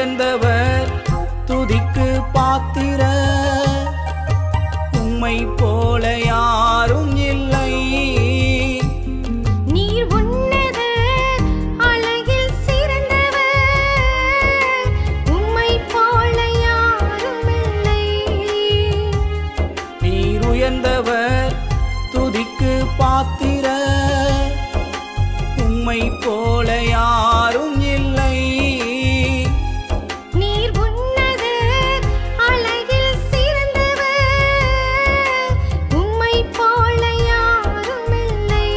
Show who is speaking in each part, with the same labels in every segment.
Speaker 1: உயர்ந்தவர் துதிக்கு பாத்திர உம்மை போல யாரும் இல்லை
Speaker 2: நீர் உன்னத அழகில் சிறந்தவர் உம்மை போல யாரும் இல்லை
Speaker 1: நீர் உயர்ந்தவர் துதிக்கு பாத்திர உம்மை போல யாரும் இல்லை
Speaker 2: நீர் உன்னத அழகில் சிறந்தவர் உம்மை போல யாரும் இல்லை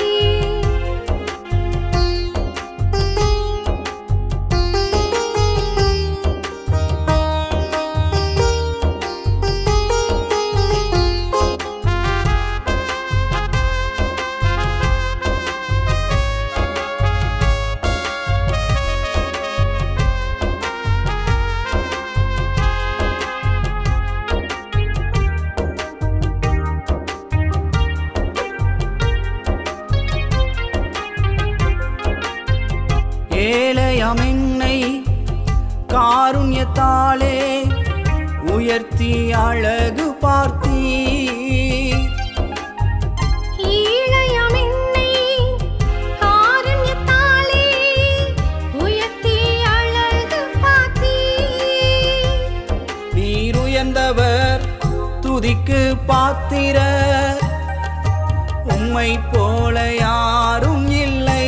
Speaker 1: ஏழையாம் என்னை காருண்யத்தாலே உயர்த்தி அழகு பார்த்தீர்
Speaker 2: ஈழையாம் என்னை காருண்யத்தாலே உயர்த்தி அழகு பார்த்தீர்.
Speaker 1: நீர் உயர்ந்தவர் துதிக்கு பாத்திர உம்மை போல யாரும் இல்லை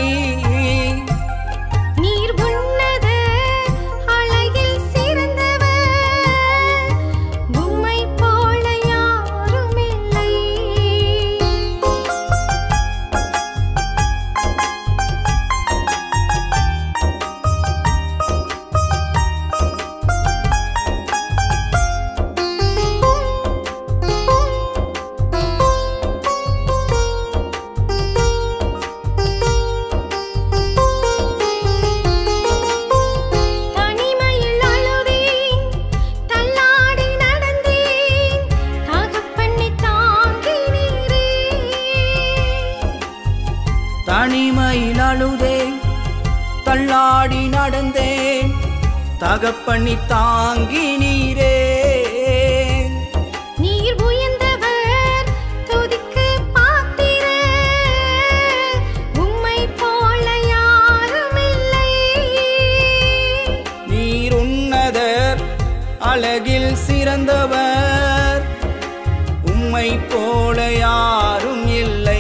Speaker 2: நீர் உன்னத அழகில் சிறந்தவர் உம்மை போல யாரும் இல்லை தனிமையில் அழுதேன் தள்ளாடி நடந்தேன் தகப்பனை தாங்கினீரே
Speaker 1: தனிமையில் அழுதேன் தள்ளாடி நடந்தேன் தகப்பண்ணி தாங்கி நீரே
Speaker 2: நீர் உயர்ந்தவர் துதிக்கு பாத்திரர் உம்மை போல யாரும் இல்லை
Speaker 1: நீர் உன்னதர் அழகில் சிறந்தவர் உம்மை போல யாரும் இல்லை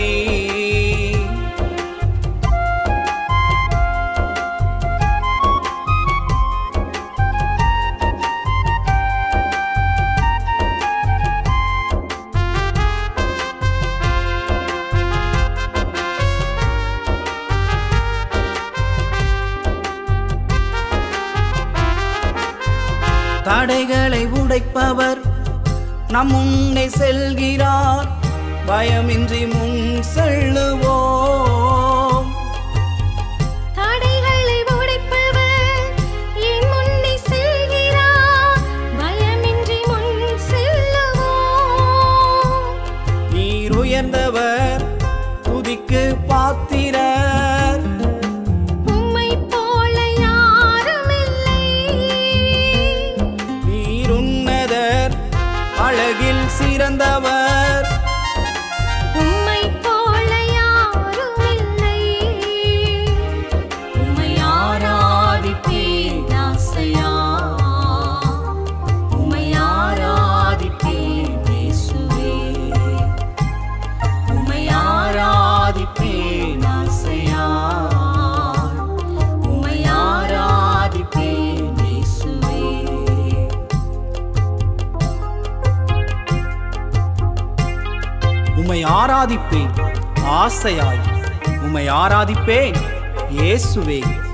Speaker 1: தடைகளை உடைப்பவர் நம் முன்னே செல்கிறார் பயமின்றி முன் செல்லுவோம்
Speaker 2: தடைகளை உடைப்பவர் என் முன்னே செல்கிறார் பயமின்றி முன் செல்லுவோம்
Speaker 1: நீர் உயர்ந்தவர் துதிக்கு பாத்திரர்
Speaker 2: உம்மை போல யாரும் இல்லை
Speaker 1: நீர் உன்னதர் அழகில் சிறந்தவர்
Speaker 2: உம்மை போல யாரும் இல்லை உம்மை ஆராதிப்பேன் ஆசையா உம்மை ஆராதிப்பேன் இயேசுவே உம்மை ஆராதிப்பேன் ஆசையா உம்மை ஆராதிப்பேன் இயேசுவே
Speaker 1: உம்மை ஆராதிப்பேன் ஆசையாய் உம்மை ஆராதிப்பேன் இயேசுவே